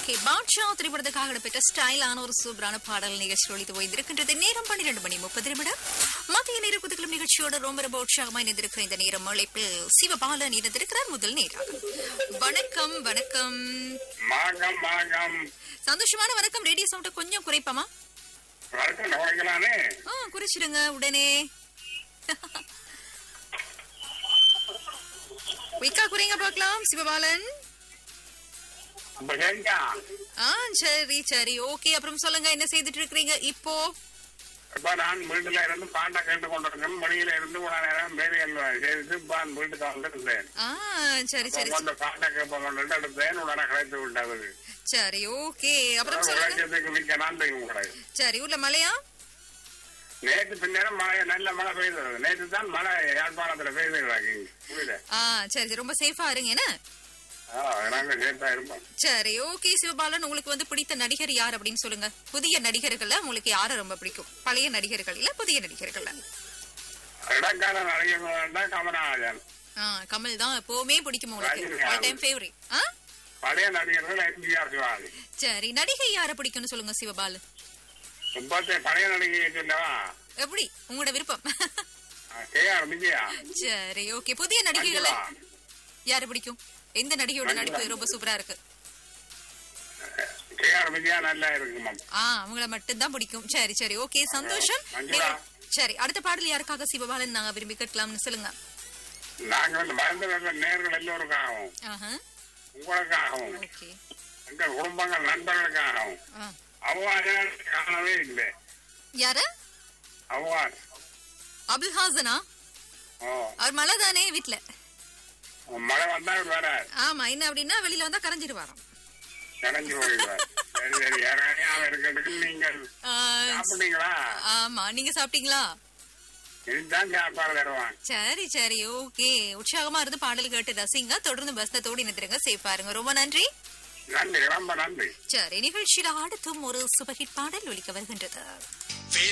Okay Baasha திரைப்படத்துக்காக இடம்பெற்ற ஸ்டைலான ஒரு சூப்பரான பாடல் நிகழ்ச்சி ஒழித்து போயிருக்கின்றது நேரம் பன்னிரண்டு மணி முப்பது நிமிடம் மத்திய நேர குதுக்கலும் நிகழ்ச்சியோட ரொம்ப ரொம்ப உற்சாகமா இணைந்திருக்கிற இந்த நேரம் அழைப்பில் சிவபாலன் இணைந்திருக்கிறார் முதல் நேரம் வணக்கம் வணக்கம் மாகம் மாகம் சந்தோஷமான வணக்கம் ரேடியோ சவுண்ட கொஞ்சம் குறைப்பமா வணக்கம் நோய்களானே ஆ குறிச்சிடுங்க உடனே குயிக்கா குறைங்க பார்க்கலாம் சிவபாலன் அப்ப சரிக்கா ஆ சரி சரி ஓகே அப்புறம் சொல்லுங்க என்ன செய்துட்டு இருக்கிறீங்க இப்போ இப்ப நான் வீட்டுல இருந்து பாட்டை கேட்டு கொண்டிருக்கேன் மொழியில இருந்து ஒரு நேரம் வேலைகள் செய்து இப்ப நான் வீட்டுக்கு வந்திருந்தேன் ஆ சரி சரி கொண்டு பாட்டை கேட்ப கொண்டு எடுத்தேன் உடனே கிடைத்து விட்டது சரி ஓகே அப்புறம் சொல்லுங்க உழைச்சதுக்கு மிக்க நன்றி உங்களுக்கு சரி ஊர்ல மழையா நேற்று பின்னேரம் மழை நல்ல மழை பெய்தது நேற்று தான் மழை யாழ்ப்பாணத்துல பெய்து கிடக்கு புரியல ஆ சரி சரி ரொம்ப சேஃபா இருங்க என்ன ஆ, நாங்க சேர்த்தா இருப்போம் சரி ஓகே சிவபாலன் உங்களுக்கு வந்து பிடித்த நடிகர் யார் அப்படின்னு சொல்லுங்க புதிய நடிகர்கள்ல உங்களுக்கு யாரை ரொம்ப பிடிக்கும் பழைய நடிகர்கள் இல்ல புதிய நடிகர்கள்ல இடக்கால நடிகர்கள் கமலஹாசன் ஆ கமல் தான் எப்பவுமே பிடிக்கும் உங்களுக்கு ரஜினி ஆல் டைம் ஃபேவரட் ஆ பழைய நடிகர்கள் எம்ஜிஆர் சிவாஜி சரி நடிகை யாரை பிடிக்கும்னு சொல்லுங்க சிவபாலன் இப்பத்தே பழைய நடிகை சொல்லவா எப்படி உங்களோட விருப்பம் கே ஆர் விஜயா சரி ஓகே புதிய நடிகைகள் மஞ்சுளா. யாரை பிடிக்கும் எந்த நடிகையோட நடிப்பு ரொம்ப சூப்பரா இருக்கு கே ஆர் விஜயா நல்லா இருக்குமா ஆ அவங்கள மட்டும்தான் பிடிக்கும் சரி சரி ஓகே சந்தோஷம் மஞ்சுளா. நீங்க- சரி அடுத்த பாடல் யாருக்காக சிவபாலன் நாங்க விரும்பி கேட்கலாம்னு சொல்லுங்க நாங்க வந்து மறந்து வந்த நேர்கள் எல்லோருக்காகவும் ஆஹா உங்களுக்காகவும் ஓகே எங்கள் குடும்பங்கள் நண்பர்களுக்காகவும் ஆ. அவ்வாறு காணவே இல்லை யாரு அவ்வாறு அபுல் ஹாசனா ஓ அவர் மழை தானே வீட்ல மழை வந்தா வேற ஆமா என்ன அப்படின்னா வெளியில வந்தா கரைஞ்சிருவாராம் கடைஞ்சு போயிடுவார் சரி சரி யாரையும் இருக்கிறதுக்கு நீங்கள் ஆ, சாப்பிட்டீங்களா ஆமா நீங்க சாப்பிட்டீங்களா இதுதான் சாப்பாடு தருவான் சரி சரி ஓகே உற்சாகமா இருந்து பாடல் கேட்டு ரசிங்க தொடர்ந்து பஸ்தத்தோடு இணைந்திருங்க சேஃபா இருங்க ரொம்ப நன்றி நன்றி ரொம்ப நன்றி சரி நிகழ்ச்சியில அடுத்தும் ஒரு சுபஹிட் பாடல் ஒலிக்க வருகின்றது